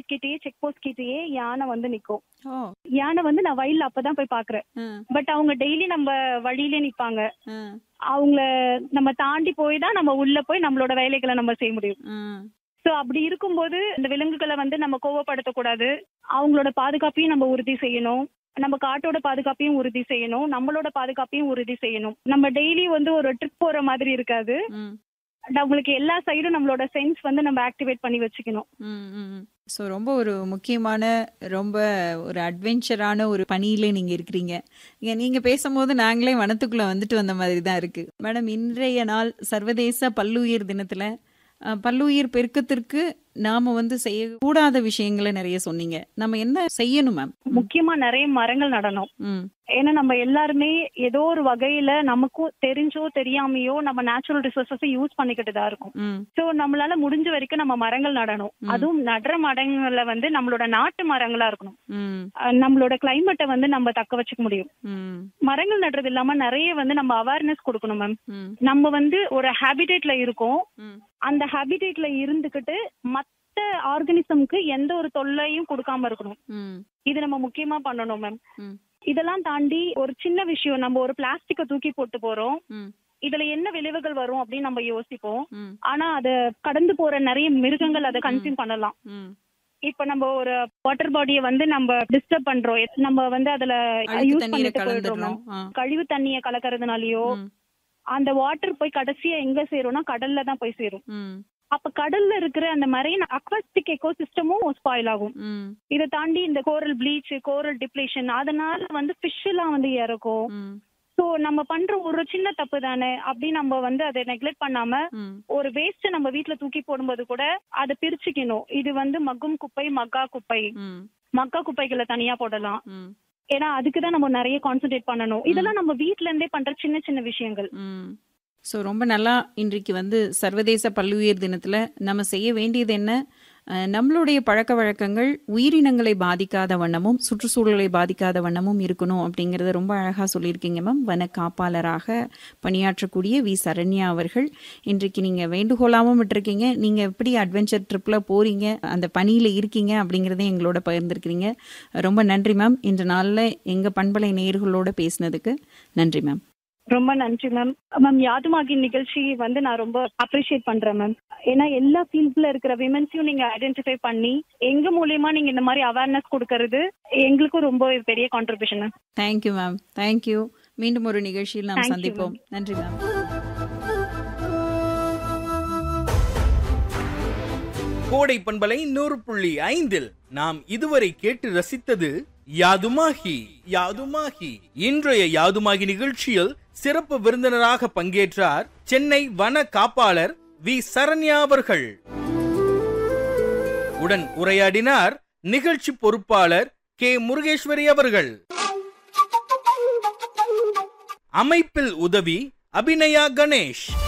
கிட்டயே check post கிட்டயே யானை வந்து நிக்கும் ஓ யானை வந்து நான் வயல்ல அப்பதான் போய் பாக்குறேன் ஆ, பட் அவங்க டெய்லி நம்ம வழியிலே நிப்பாங்க ஆ, அவங்கள நம்ம தாண்டி போய் தான் நம்ம உள்ள போய் நம்மளோட வேலைகளை நம்ம செய்ய முடியும் ஆ. சோ அப்படி இருக்கும்போது இந்த விலங்குகளை வந்து நம்ம கோவப்படுத்தக்கூடாது அவங்களோட பாதுகாப்பையும் நம்ம உறுதி செய்யணும் நம்ம காட்டோட பாதுகாப்பையும் உறுதி செய்யணும் நம்மளோட பாதுகாப்பையும் உறுதி செய்யணும் நம்ம டெய்லி வந்து ஒரு ட்ரிப் போற மாதிரி இருக்காது ம், நம்மளுக்கு எல்லா சைடும் நம்மளோட சென்ஸ் வந்து நம்ம ஆக்டிவேட் பண்ணி வச்சுக்கணும் ம், ம். ஸோ ரொம்ப ஒரு முக்கியமான ரொம்ப ஒரு அட்வென்ச்சரான ஒரு பணியில நீங்க இருக்கிறீங்க இங்க நீங்க பேசும்போது நாங்களே வனத்துக்குள்ள வந்துட்டு வந்த மாதிரி தான் இருக்கு மேடம் இன்றைய நாள் சர்வதேச பல்லுயிர் தினத்துல அஹ், பல்லுயிர் பெருக்கத்திற்கு நாம வந்து செய்யக்கூடாத விஷயங்களை நிறைய சொன்னீங்க நம்ம என்ன செய்யணும் மேம் முக்கியமா நிறைய மரங்கள் நடணும் ம் ஏன்னா நம்ம எல்லாருமே ஏதோ ஒரு வகையில நமக்கும் தெரிஞ்சோ தெரியாமையோ நம்ம நேச்சுரல் ரிசோர்சஸ் யூஸ் பண்ணிக்கிட்டு தான் இருக்கும் ம் சோ நம்மளால முடிஞ்ச வரைக்கும் நம்ம மரங்கள் நடணும் ம். அதுவும் நடுற மரங்கள்ல வந்து நம்மளோட நாட்டு மரங்களா இருக்கணும் ம் அஹ் நம்மளோட கிளைமேட்டை வந்து நம்ம தக்க வச்சுக்க முடியும் ம் மரங்கள் நடுறது இல்லாம நிறைய வந்து நம்ம அவேர்னஸ் கொடுக்கணும் மேம் ம் நம்ம வந்து ஒரு ஹேபிடேட்ல இருக்கோம் ம் அந்த ஹேபிடேட்ல இருந்துகிட்டு மத்த ஆர்கனிசம்க்கு எந்த ஒரு தொல்லையும் கொடுக்காம இருக்கணும் ம் இது நம்ம முக்கியமா பண்ணணும் மேம் ம் இதெல்லாம் தாண்டி ஒரு சின்ன விஷயம் நம்ம ஒரு பிளாஸ்டிக்க தூக்கி போட்டு போறோம் ம் இதுல என்ன விளைவுகள் வரும் அப்படின்னு நம்ம யோசிப்போம் ம் ஆனா அத கடந்து போற நிறைய மிருகங்கள் அதை கன்சியூம் பண்ணலாம் ம் இப்ப நம்ம ஒரு வாட்டர் பாடியை வந்து நம்ம டிஸ்டர்ப் பண்றோம் எத்- நம்ம வந்து அதுல அழுக்கு யூஸ் தண்ணீரை பண்ணிட்டு போயிடுறோம் கலந்துடுறோம் ma'am. ஆ கழிவு தண்ணிய கலக்கறதுனாலயோ ம் அந்த வாட்டர் போய் கடைசியா எங்க சேரும்னா கடல்ல தான் போய் சேரும் ம் அப்ப கடல்ல இருக்கிற அந்த மரைன் அக்வாஸ்டிக் எக்கோ சிஸ்டமும் ஸ்பாயில் ஆகும் ம் இதை தாண்டி இந்த கோரல் ப்ளீச் கோரல் டிப்ளேஷன் அதனால வந்து ஃபிஷ் எல்லாம் வந்து இறக்கும் ம் சோ நம்ம பண்ற ஒரு சின்ன தப்பு தானே அப்படி நம்ம வந்து அதை நெக்லெக்ட் பண்ணாம ம் ஒரு வேஸ்ட் நம்ம வீட்ல தூக்கி போடும்போது கூட அதை பிரிச்சுக்கணும் இது வந்து மக்கும் குப்பை மக்கா குப்பை ம் மக்கா குப்பைகளை தனியா போடலாம் ம் ஏன்னா அதுக்கு தான் நம்ம நிறைய கான்சென்ட்ரேட் பண்ணணும் இதெல்லாம் நம்ம வீட்ல இருந்தே பண்ற சின்ன சின்ன விஷயங்கள் ம் ஸோ ரொம்ப நல்லா இன்றைக்கு வந்து சர்வதேச பல்லுயிர் தினத்தில் நம்ம செய்ய வேண்டியது என்ன அஹ், நம்மளுடைய பழக்க வழக்கங்கள் உயிரினங்களை பாதிக்காத வண்ணமும் சுற்றுச்சூழலை பாதிக்காத வண்ணமும் இருக்கணும் அப்படிங்கிறத ரொம்ப அழகாக சொல்லியிருக்கீங்க மேம் வன காப்பாளராக பணியாற்றக்கூடிய வி சரண்யா அவர்கள் இன்றைக்கு நீங்கள் வேண்டுகோளாகவும் விட்டுருக்கீங்க நீங்கள் எப்படி அட்வென்ச்சர் ட்ரிப்பில் போகிறீங்க அந்த பணியில் இருக்கீங்க அப்படிங்கிறதையும் எங்களோட பகிர்ந்துருக்கிறீங்க ரொம்ப நன்றி மேம் இன்று நாளில் எங்கள் பண்பலை நேயர்களோட பேசினதுக்கு நன்றி மேம் ரொம்ப நன்றி மேம் மேம் யாதுமாகி நிகழ்ச்சி வந்து நான் ரொம்ப அப்ரிஷியேட் பண்றேன் மேம் ஏன்னா எல்லா ஃபீல்ட்ல இருக்கிற விமன்ஸையும் நீங்க ஐடென்டிஃபை பண்ணி எங்க மூலியமா நீங்க இந்த மாதிரி அவேர்னஸ் கொடுக்கறது எங்களுக்கும் ரொம்ப பெரிய contribution ma'am thank you ma'am thank you மீண்டும் ஒரு நிகழ்ச்சியில் நாம் Thank you, சந்திப்போம் நன்றி மேம் கோடை பண்பலை நூறு புள்ளி ஐந்தில் நாம் இதுவரை கேட்டு ரசித்தது யாதுமாகி யாதுமாகி இன்றைய யாதுமாகி நிகழ்ச்சியில் சிறப்பு விருந்தினராக பங்கேற்றார் சென்னை வன காப்பாளர் வி சரண்யா அவர்கள் உடன் உரையாடினார் நிகழ்ச்சி பொறுப்பாளர் கே முருகேஸ்வரி அவர்கள் அமைப்பில் உதவி அபிநயா கணேஷ்